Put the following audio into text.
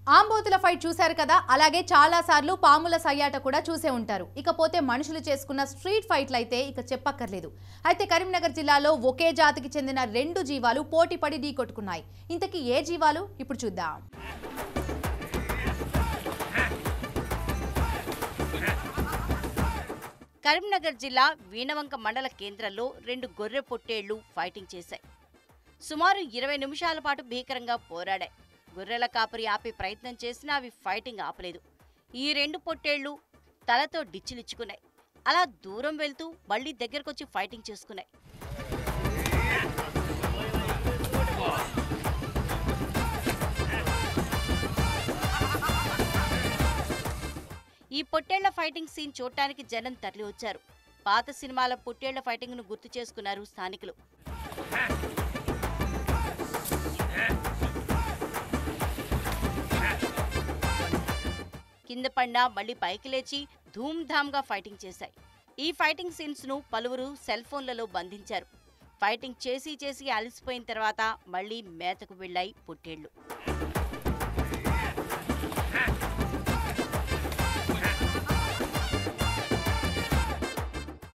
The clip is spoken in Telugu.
ఆంబోతుల ఫైట్ చూశారు కదా అలాగే చాలా సార్లు పాముల సయ్యాట కూడా చూసే ఉంటారు ఇకపోతే మనుషులు చేసుకున్న స్ట్రీట్ ఫైట్లు అయితే ఇక చెప్పక్కర్లేదు అయితే కరీంనగర్ జిల్లాలో ఒకే జాతికి చెందిన రెండు జీవాలు పోటీపడి ఢీకొట్టుకున్నాయి ఇంతకీ ఏ జీవాలు ఇప్పుడు చూద్దాం కరీంనగర్ జిల్లా వీణవంక మండల కేంద్రంలో రెండు గొర్రె పొట్టేళ్లు ఫైటింగ్ చేశాయి సుమారు ఇరవై నిమిషాల పాటు భీకరంగా పోరాడాయి గొర్రెల కాపరి ఆపే ప్రయత్నం చేసినా అవి ఫైటింగ్ ఆపలేదు ఈ రెండు పొట్టేళ్లు తలతో డిచ్చిలిచ్చుకున్నాయి అలా దూరం వెళ్తూ మళ్ళీ దగ్గరకొచ్చి ఫైటింగ్ చేసుకున్నాయి ఈ పొట్టేళ్ల ఫైటింగ్ సీన్ చూడటానికి జనం తరలి వచ్చారు పాత సినిమాల పొట్టేళ్ల ఫైటింగ్ ను గుర్తు చేసుకున్నారు స్థానికులు కింద పడినా మళ్ళీ పైకి లేచి ధూమ్ధామ్గా ఫైటింగ్ చేశాయి ఈ ఫైటింగ్ సీన్స్ ను పలువురు సెల్ ఫోన్లలో బంధించారు ఫైటింగ్ చేసి చేసి అలసిపోయిన తర్వాత మళ్ళీ మేతకు వెళ్ళాయి పొట్టేళ్లు